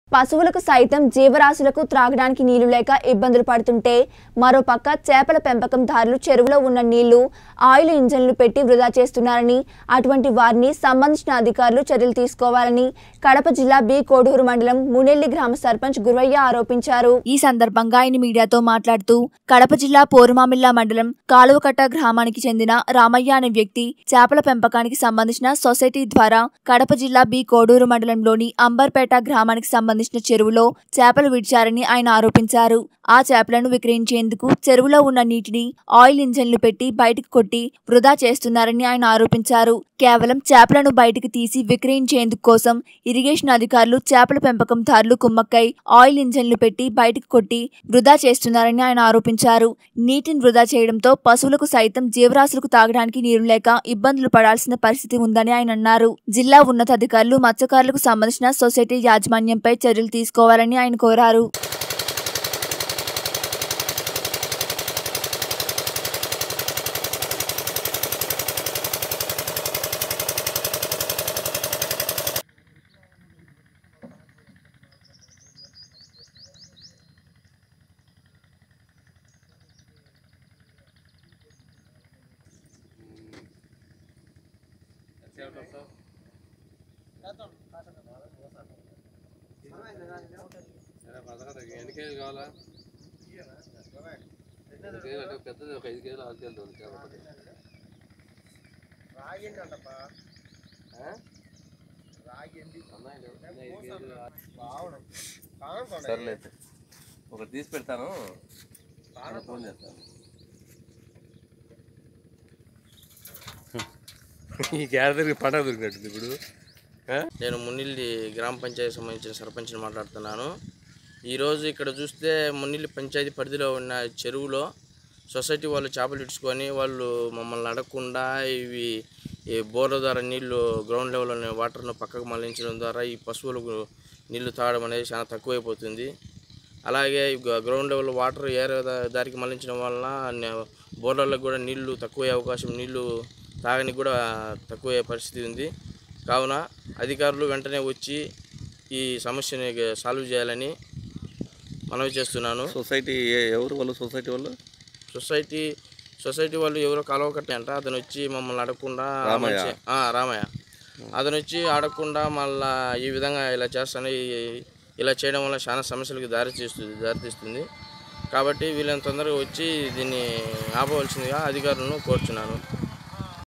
పశువులకు సైతం జీవరాశులకు త్రాగడానికి నీళ్లు లేక ఇబ్బందులు పడుతుంటే మరోపక్క చేపల పెంపకందారులు చెరువులో ఉన్న నీళ్లు ఆయిల్ ఇంజన్లు పెట్టి వృధా చేస్తున్నారని అటువంటి వారిని సంబంధించిన అధికారులు చర్యలు తీసుకోవాలని కడప జిల్లా బి కోడూరు మండలం మునెల్లి గ్రామ సర్పంచ్ గురవయ్య ఆరోపించారు ఈ సందర్భంగా ఆయన మీడియాతో మాట్లాడుతూ కడప జిల్లా పోరుమామిల్లా మండలం కాలువకట్ట గ్రామానికి చెందిన రామయ్య అనే వ్యక్తి చేపల పెంపకానికి సంబంధించిన సొసైటీ ద్వారా కడప జిల్లా బి కోడూరు మండలంలోని అంబర్పేట గ్రామానికి సంబంధించిన చెరువులో చేపలు విడిచారని ఆయన ఆరోపించారు ఆ చేపలను విక్రయించేందుకు చెరువులో ఉన్న నీటిని ఆయిల్ ఇంజన్లు పెట్టి బయటకు కొట్టి వృధా చేస్తున్నారని ఆయన ఆరోపించారు కేవలం చేపలను బయటకు తీసి విక్రయించేందుకు కోసం ఇరిగేషన్ అధికారులు చేపల పెంపకందారులు కుమ్మక్కై ఆయిల్ ఇంజన్లు పెట్టి బయటకు కొట్టి వృధా చేస్తున్నారని ఆయన ఆరోపించారు నీటిని వృధా చేయడంతో పశువులకు సైతం జీవరాశులకు తాగడానికి నీరు లేక ఇబ్బందులు పడాల్సిన పరిస్థితి ఉందని ఆయన అన్నారు జిల్లా ఉన్నతాధికారులు మత్స్యకారులకు సంబంధించిన సొసైటీ యాజమాన్యంపై చర్యలు తీసుకోవాలని ఆయన కోరారు ఎన్ని కేజీలు కావాలా ఎన్ని కేజీలు అంటే పెద్దది ఒక ఐదు కేజీలు ఆరు కేజీలు ఉంది చేప ఒకటి. ఆ? అన్నాయి లేవు. అన్నీ ఐదు కేజీలు, ఆరు- సర్లే అయితే. ఒకటి తీసి పెడతాను నేను ఫోన్ చేస్తాను ఈ గ్యాదరికి పండగ దొరికినట్టుంది ఇప్పుడు ఆ? నేను మున్నిల్లి గ్రామ పంచాయతీ సంబంధించిన సర్పంచ్ని మాట్లాడుతున్నాను ఈరోజు ఇక్కడ చూస్తే మున్నిల్లి పంచాయతీ పరిధిలో ఉన్న చెరువులో సొసైటీ వాళ్ళు చేపలు ఇడ్చుకొని వాళ్ళు మమ్మల్ని అడగకుండా ఇవి ఈ బోర్ల ద్వారా నీళ్లు గ్రౌండ్ లెవెల్లో వాటర్ను పక్కకు మళ్లించడం ద్వారా ఈ పశువులకు నీళ్లు తాగడం అనేది చాలా తక్కువైపోతుంది అలాగే ఈ గ- గ్రౌండ్ లెవెల్ వాటర్ ఏరే దా- దారికి మళ్లించడం వలన నే- బోర్లలో కూడా నీళ్లు తక్కువయ్యే అవకాశం నీళ్లు తాగనికి కూడా తక్కువయ్యే పరిస్థితి ఉంది కావున అధికారులు వెంటనే వచ్చి ఈ సమస్యని గ- సాల్వ్ చేయాలని మనవి చేస్తున్నాను సొసైటీ ఏ- ఎవరు వాళ్ళు సొసైటీ వాళ్ళు సొసైటీ సొసైటీ వాళ్ళు ఎవరో కలవకట్టే అంట అతను వచ్చి మమ్మల్ని అడగకుండా రామయ్య. మంచి- ఆ, రామయ్య అతను వచ్చి అడగకుండా మళ్ళా ఈ విధంగా ఇలా చేస్తాను ఈ- ఇలా చేయడం వల్ల చాలా సమస్యలకు దారి తీస్తుంది దారితీస్తుంది కాబట్టి వీళ్ళని తొందరగా వచ్చి దీన్ని ఆపవలసిందిగా అధికారులను కోరుచున్నాను